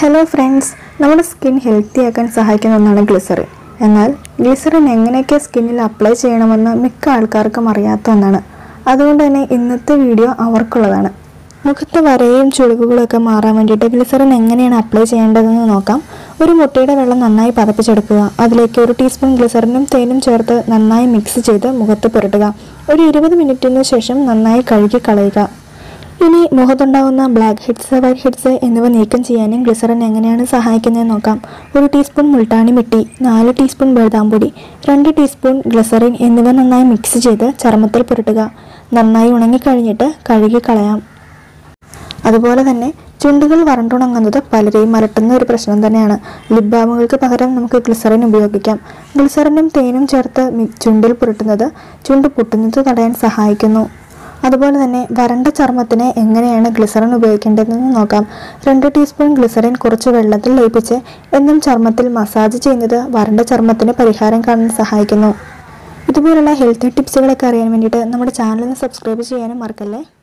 hello friends നമ്മുടെ skin healthy ആക്കാൻ സഹായിക്കുന്ന ഒന്നാണ് ഗ്ലിസറിൻ എന്നാൽ ഗ്ലിസറിൻ എങ്ങനെയൊക്കെ സ്കിന്നിൽ അപ്ലൈ ചെയ്യണമെന്ന് മിക്ക ആൾക്കാർക്കും അറിയാത്ത ഒന്നാണ് അതുകൊണ്ട് തന്നെ ഇന്നത്തെ വീഡിയോ അവർക്കുള്ളതാണ് മുഖത്തെ വരയും ചുളിവുകളൊക്കെ മാറാൻ വേണ്ടിയിട്ട് ഗ്ലിസറിൻ എങ്ങനെയാണ് അപ്ലൈ ചെയ്യേണ്ടതെന്ന് നോക്കാം ഒരു മുട്ടയുടെ വെള്ളം നന്നായി പതപ്പിച്ചെടുക്കുക അതിലേക്ക് ഒരു ടീസ്പൂൺ ഗ്ലിസറിനും തേനും ചേർത്ത് നന്നായി മിക്സ് ചെയ്ത് മുഖത്ത് പുരട്ടുക ഒരു ഇരുപത് മിനിറ്റിന് ശേഷം നന്നായി കഴുകി കളയുക ഇനി മുഖത്തുണ്ടാകുന്ന ബ്ലാക്ക് ഹെഡ്സ് വൈറ്റ് ഹെഡ്സ് എന്നിവ നീക്കം ചെയ്യാനും ഗ്ലിസറിൻ എങ്ങനെയാണ് സഹായിക്കുന്നതെന്ന് നോക്കാം ഒരു ടീസ്പൂൺ മുൾട്ടാണി മിട്ടി നാല് ടീസ്പൂൺ ബദാംപൊടി രണ്ട് ടീസ്പൂൺ ഗ്ലിസറിൻ എന്നിവ നന്നായി മിക്സ് ചെയ്ത് ചർമ്മത്തിൽ പുരട്ടുക നന്നായി ഉണങ്ങിക്കഴിഞ്ഞിട്ട് കഴുകി കളയാം അതുപോലെ തന്നെ ചുണ്ടുകൾ വരണ്ടുണങ്ങുന്നത് പലരെയും അലട്ടുന്ന ഒരു പ്രശ്നം തന്നെയാണ് ലിപ് ബാമുകൾക്ക് പകരം നമുക്ക് ഗ്ലിസറിൻ ഉപയോഗിക്കാം ഗ്ലിസറിനും തേനും ചേർത്ത് മി- ചുണ്ടിൽ പുരട്ടുന്നത് ചുണ്ട് പൊട്ടുന്നത് തടയാൻ സഹായിക്കുന്നു അതുപോലെ തന്നെ വരണ്ട ചർമ്മത്തിന് എങ്ങനെയാണ് ഗ്ലിസറിൻ ഉപയോഗിക്കേണ്ടതെന്ന് നോക്കാം രണ്ട് ടീസ്പൂൺ ഗ്ലിസറിൻ കുറച്ച് വെള്ളത്തിൽ ലയിപ്പിച്ച് എന്നും ചർമ്മത്തിൽ മസാജ് ചെയ്യുന്നത് വരണ്ട ചർമ്മത്തിന് പരിഹാരം കാണാൻ സഹായിക്കുന്നു ഇതുപോലുള്ള ഹെൽത്ത് ടിപ്സുകളൊക്കെ അറിയാൻ വേണ്ടിയിട്ട് നമ്മുടെ ചാനൽ ഒന്ന് സബ്സ്ക്രൈബ് ചെയ്യാനും മറക്കല്ലേ